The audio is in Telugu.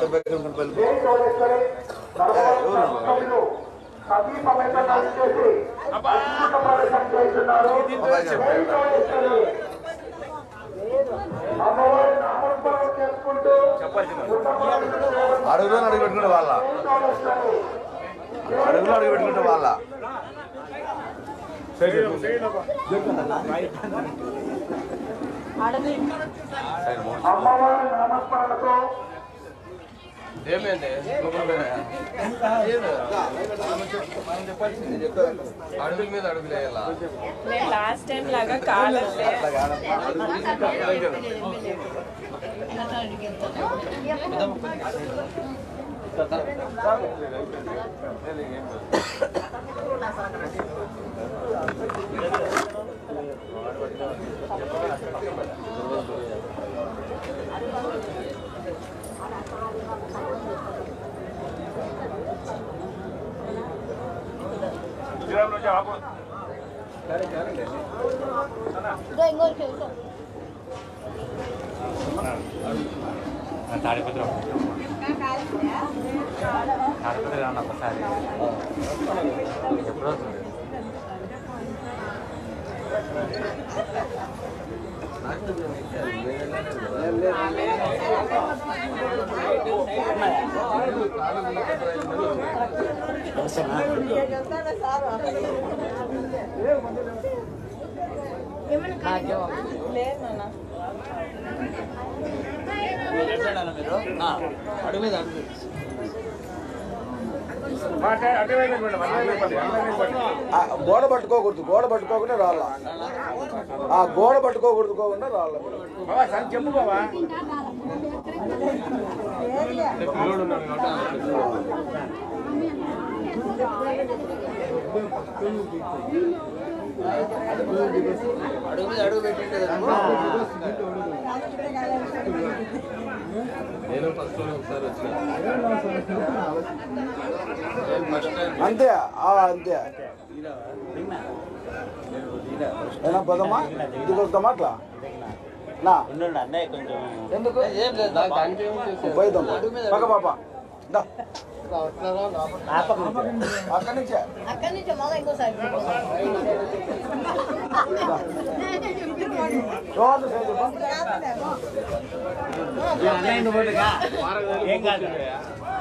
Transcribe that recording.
దగ్గర ఉండి వెళ్ళి జై కోటేశ్వరి నలభై సమీపమైనటువంటి చేసి అద్భుత ప్రదర్శన చేస్తున్నారు జై కోటేశ్వరి అమ్మవారి నామస్మరణ చేసుకుంటూ అడుగులో అడుగు పెట్టుకుంటే వాళ్ళ జై కోటేశ్వరి అడుగులో అడుగు పెట్టుకుంటే వాళ్ళ అమ్మవారి నామస్మరణతో ఏమైంది అడుగుల మీద అడుగులు వేయాలా నేను లాస్ట్ టైం లాగా కాదంటే తాడిపత్రి తాడిపత్రి రాను ఒకసారి ఎప్పుడు వస్తుంది లేదు నాన్న అడుగు మీద అడుగు ఆ గోడ పట్టుకోకూడదు గోడ పట్టుకోకుండా రాళ్ళ ఆ గోడ పట్టుకోకూడదు కోకుండా రాళ్ళ చెప్పు బాబా అడుగు మీద అడుగు పెట్టింటే నేను ఫస్ట్ ఒకసారి వచ్చిన అంతే ఆ అంతే ఏనా పదమ్మా ఇది వద్దామా అట్లా నా అన్నయ్య కొంచెం ఎందుకు ఏం లేదు నాకు దానికి ఏం చేశారు? పోయిద్దాం అడుగు మీద పక్క పాప దా ఆపక నుంచి. అక్కడి నుంచే అక్కడి నుంచి మళ్ళీ ఇంకోసారి రోజు సేపు అన్నయ్య నువ్వు ఏం కాదు